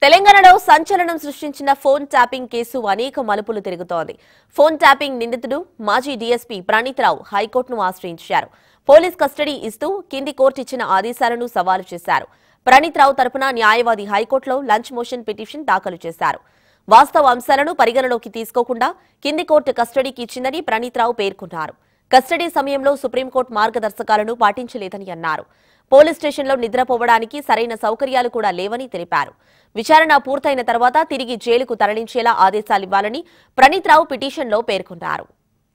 తెలంగాణలో సంచలనం సృష్టించిన ఫోన్ ట్యాపింగ్ కేసు అనేక మలుపులు తిరుగుతోంది ఫోన్ ట్యాపింగ్ నిందితుడు మాజీ డీఎస్పీ ప్రణీత్ రావు హైకోర్టును ఆశ్రయించారు పోలీస్ కస్టడీ ఇస్తూ కింది కోర్టు ఇచ్చిన ఆదేశాలను సవాలు చేశారు ప్రణీత్ రావు తరపున న్యాయవాది హైకోర్టులో లంచ్ మోషన్ పిటిషన్ దాఖలు చేశారు వాస్తవ అంశాలను పరిగణలోకి తీసుకోకుండా కింది కోర్టు కస్టడీకి ఇచ్చిందని ప్రణీత్ రావు పేర్కొన్నారు కస్టడీ సమయంలో సుప్రీంకోర్టు మార్గదర్శకాలను పాటించలేదని అన్నారు పోలీస్ స్టేషన్లో నిద్రపోవడానికి సరైన సౌకర్యాలు కూడా లేవని తెలిపారు విచారణ పూర్తయిన తర్వాత తిరిగి జైలుకు తరలించేలా ఆదేశాలివ్వాలని ప్రణీత్ రావు పిటిషన్లో పేర్కొన్నారు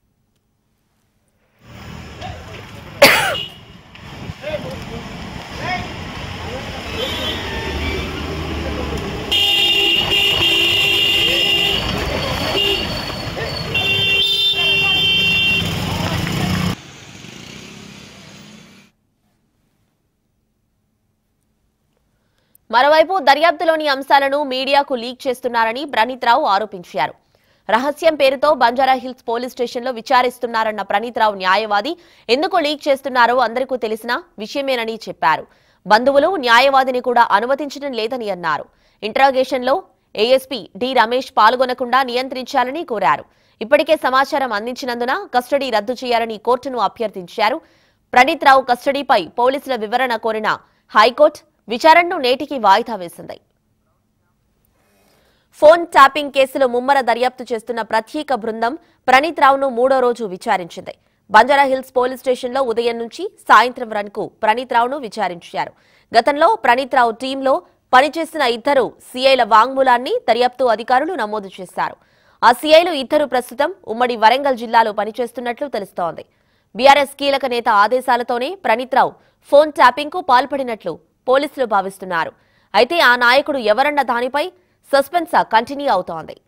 మరోవైపు దర్యాప్తులోని అంశాలను మీడియాకు లీక్ చేస్తున్నారని ప్రణీత్ రావు ఆరోపించారు రహస్యం పేరుతో బంజారా హిల్స్ పోలీస్ స్టేషన్లో విచారిస్తున్నారన్న ప్రణీత్ రావు న్యాయవాది ఎందుకు లీక్ చేస్తున్నారో అందరికీ తెలిసిన విషయమేనని చెప్పారు బంధువులు న్యాయవాదిని కూడా అనుమతించడం లేదని అన్నారు ఇంటరాగేషన్లో ఏఎస్పీ డి రమేష్ పాల్గొనకుండా నియంత్రించాలని కోరారు ఇప్పటికే సమాచారం అందించినందున కస్టడీ రద్దు చేయాలని కోర్టును అభ్యర్థించారు ప్రణీత్ రావు కస్టడీపై పోలీసుల వివరణ కోరిన హైకోర్టు విచారణను నేటికి వాయిదా వేసింది ఫోన్ ట్యాపింగ్ కేసులో ముమ్మర దర్యాప్తు చేస్తున్న ప్రత్యేక బృందం ప్రణీత్ రావును మూడో రోజు విచారించింది బంజారా హిల్స్ పోలీస్ స్టేషన్లో ఉదయం నుంచి సాయంత్రం వరకు ప్రణీత్ రావును విచారించారు గతంలో ప్రణీత్ రావు టీంలో పనిచేసిన ఇద్దరు సీఐల వాంగ్మూలాన్ని దర్యాప్తు అధికారులు నమోదు చేశారు ఆ సీఐలు ఇద్దరు ప్రస్తుతం ఉమ్మడి వరంగల్ జిల్లాలో పనిచేస్తున్నట్లు తెలుస్తోంది బీఆర్ఎస్ కీలక నేత ఆదేశాలతోనే ప్రణీత్ రావు ఫోన్ ట్యాపింగ్ కు పాల్పడినట్లు పోలీసులు భావిస్తున్నారు అయితే ఆ నాయకుడు ఎవరన్న దానిపై సస్పెన్స్ కంటిన్యూ అవుతోంది